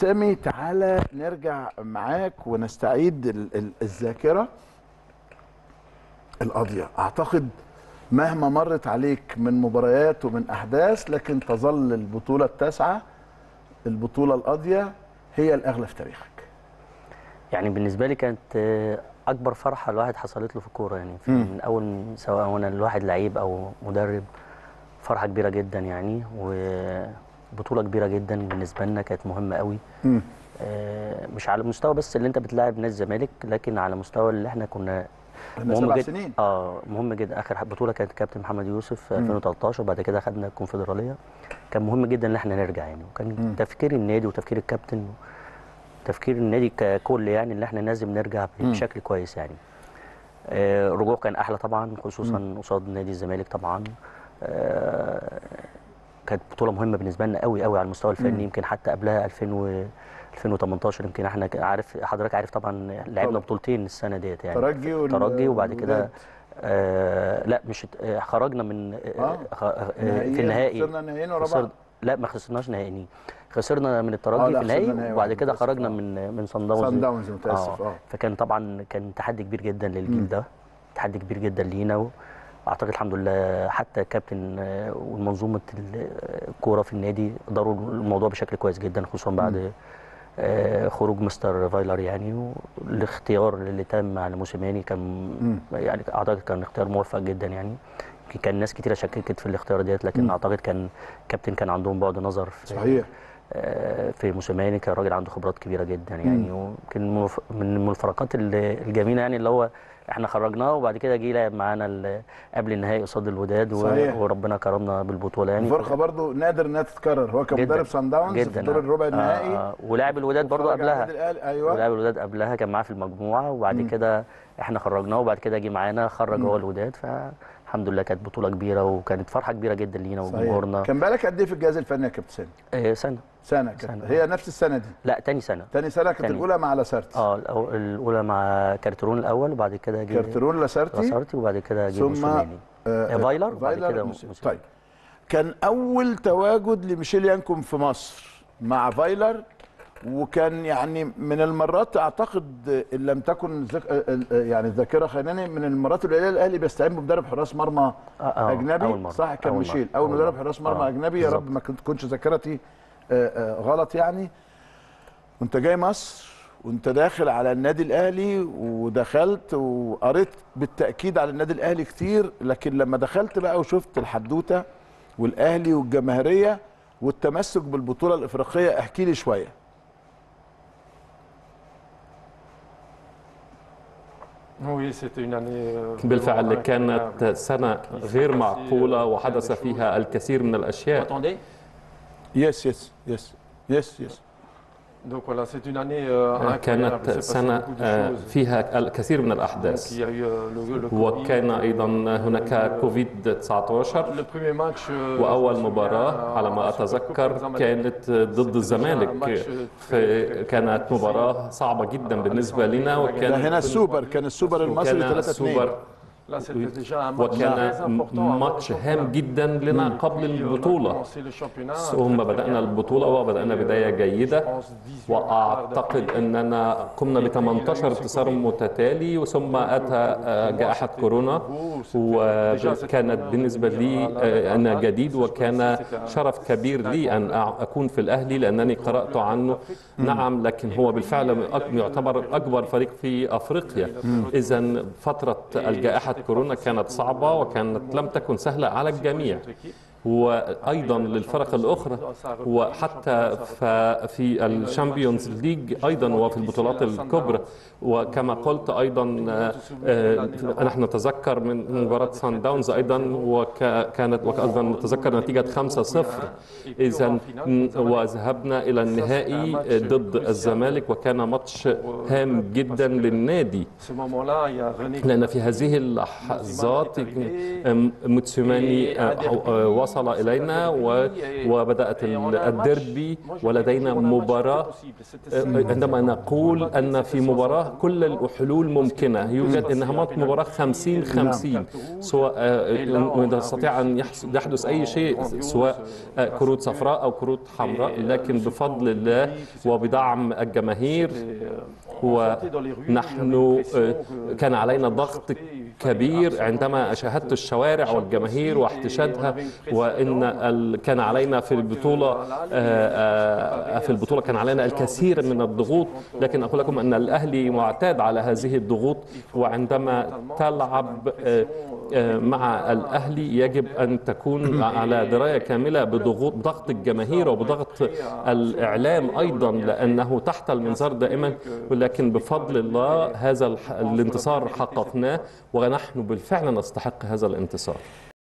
سامي تعالى نرجع معاك ونستعيد ال- ال- الذاكره القاضيه اعتقد مهما مرت عليك من مباريات ومن احداث لكن تظل البطوله التاسعه البطوله القاضيه هي الاغلى في تاريخك يعني بالنسبه لي كانت آه، اكبر فرحه الواحد حصلت له في الكوره يعني في- مم. من اول سواء وانا الواحد لعيب او مدرب فرحه كبيره جدا يعني وبطوله كبيره جدا بالنسبه لنا كانت مهمه قوي مم. آه، مش على مستوى بس اللي انت بتلاعب نادي الزمالك لكن على مستوى اللي احنا كنا احنا سبع جدا سنين اه مهم جدا اخر بطوله كانت كابتن محمد يوسف في 2013 وبعد كده خدنا الكونفدراليه كان مهم جدا ان احنا نرجع يعني وكان مم. تفكير النادي وتفكير الكابتن تفكير النادي ككل يعني ان احنا لازم نرجع مم. بشكل كويس يعني آه، الرجوع كان احلى طبعا خصوصا قصاد نادي الزمالك طبعا آه، كانت بطوله مهمه بالنسبه لنا قوي قوي على المستوى الفني يمكن حتى قبلها 2000 و 2018 يمكن احنا ك- عارف حضرتك عارف طبعا لعبنا طبعا. بطولتين السنه ديت يعني ترجي وال- ترجي وبعد كده والوداد. آه لا مش ات- آه، خرجنا من آه آه. خ- آه نهائيين، في النهائي خسرنا نهائيين ورا خسر- بعض. لا ما خسرناش نهائي خسرنا من آه، الترجي لا، في خسرنا النهائي نهائي وبعد واحد، كده متأسف، خرجنا آه. من من صن داونز صن داونز، متأسف، آه. فكان طبعا كان تحدي كبير جدا للجيل ده تحدي كبير جدا لينا واعتقد الحمد لله حتى الكابتن آه، ومنظومه ال- الكوره في النادي داروا الموضوع بشكل كويس جدا خصوصا بعد آه، خروج مستر فايلر يعني والاختيار اللي تم على موسيماني كان يعني اعتقد كان اختيار موفق جدا يعني يمكن كان ناس كتيره شككت في الاختيار ديت لكن اعتقد كان كابتن كان عندهم بعد نظر في صحيح آه، في موسيماني كان راجل عنده خبرات كبيره جدا يعني ويمكن من الف- من المفارقات ال- الجميله يعني اللي هو احنا خرجناه وبعد كده جه لعب معانا ال- قبل النهائي قصاد الوداد و- صحيح. وربنا كرمنا بالبطوله يعني الفرقه برضو نادر انها تتكرر هو كان جداً. مدرب سان داونز في جداً، دور آه. الربع آه، النهائي آه. ولعب الوداد برضو واتفرج على قبلها النادي الأهلي، ايوه ولعب الوداد قبلها كان معاه في المجموعه وبعد كده احنا خرجناه وبعد كده جه معانا خرج هو الوداد فالحمد لله كانت بطوله كبيره وكانت فرحه كبيره جدا لينا صحيح وجمهورنا كان بالك قد ايه في الجهاز الفني يا كابتن سامي؟ آه، سنه سنه كانت سنة. هي نفس السنه دي لا تاني سنه تاني سنه كانت تاني. الاولى مع لاسارتي اه الأو- الاولى مع كارترون الاول وبعد كده جه كارترون لاسارتي لاسارتي وبعد كده جه ثم موسوماني آه، فايلر وبعد فايلر كده موسيماني. موسوماني. طيب كان اول تواجد لميشيل يانكوم في مصر مع فايلر وكان يعني من المرات اعتقد ان لم تكن ذك... آه، آه، يعني الذاكره خانني من المرات القليله الاهلي بيستعين بمدرب حراس مرمى آه، آه، اجنبي أول مرة. صح كان أول ميشيل مرة. اول أول مدرب مرة. حراس مرمى آه، اجنبي يا رب بالظبط. ما كنت تكونش ذاكرتي آه، آه، غلط يعني وانت جاي مصر وانت داخل على النادي الاهلي ودخلت وقريت بالتاكيد على النادي الاهلي كتير لكن لما دخلت بقى وشفت الحدوته والاهلي والجماهيريه والتمسك بالبطوله الافريقيه احكي لي شويه Oui, c'était une année euh, vraiment بالفعل كانت incroyable. سنة غير معقولة وحدث فيها الكثير من الأشياء Attendez, يس يس يس يس يس Donc voilà, c'est une année euh, incroyable. Il كانت s'est passé سنة beaucoup de آه، choses. فيها الكثير من Donc, الأحداث il y a eu euh, le, le Covid. وكان أيضا هناك كوفيد 19 Le premier match, euh, je وأول me souviens, مباراة على ما sur le Coupe أتذكر Zamalek. كانت ضد الزمالك في- كانت مباراة صعبة جدا بالنسبة لنا ده وكان هنا السوبر كان السوبر المصري وكان 3 2 السوبر Là, c'était déjà un match très وكان important avant le ماتش championnat. هام جدا لنا قبل Puis, on a البطولة commencé le championnat ثم très, très بدأنا bien. البطولة وبدأنا بداية Je جيدة pense 18 واعتقد victoires اننا قمنا ب 18 انتصار متتالي وثم اتى آه، جائحه كورونا وكانت بالنسبه لي آه، انا جديد وكان شرف كبير لي ان أع- اكون في الاهلي لانني قرات عنه نعم لكن هو بالفعل أك- يعتبر اكبر فريق في افريقيا اذا فتره الجائحه كورونا كانت صعبه وكانت لم تكن سهله على الجميع وايضا للفرق الاخرى وحتى ف- في الشامبيونز ليج ايضا وفي البطولات الكبرى وكما قلت ايضا آه، آه، نحن نتذكر من مباراه سان داونز ايضا وكانت وايضا نتذكر نتيجه 5-0 اذا وذهبنا الى النهائي ضد الزمالك وكان ماتش هام جدا للنادي Ce moment-là, il y a René لأن في هذه اللحظات موتسوماني آه، آه، وصل وصل إلينا و- وبدأت ال- الديربي ولدينا مباراة عندما نقول أن في مباراة كل الحلول ممكنة يوجد انها مباراة 50 50 سواء آه، نستطيع أن يحص- يحدث أي شيء سواء آه، كروت صفراء أو كروت حمراء لكن بفضل الله وبدعم الجماهير ونحن آه، كان علينا ضغط كبير عندما شاهدت الشوارع والجماهير واحتشادها وان ال- كان علينا في البطوله آه، آه، في البطوله كان علينا الكثير من الضغوط لكن اقول لكم ان الاهلي معتاد على هذه الضغوط وعندما تلعب آه، آه، مع الاهلي يجب ان تكون على درايه كامله بضغوط ضغط الجماهير وبضغط الاعلام ايضا لانه تحت المنظار دائما ولكن بفضل الله هذا الح- الانتصار حققناه ونحن بالفعل نستحق هذا الانتصار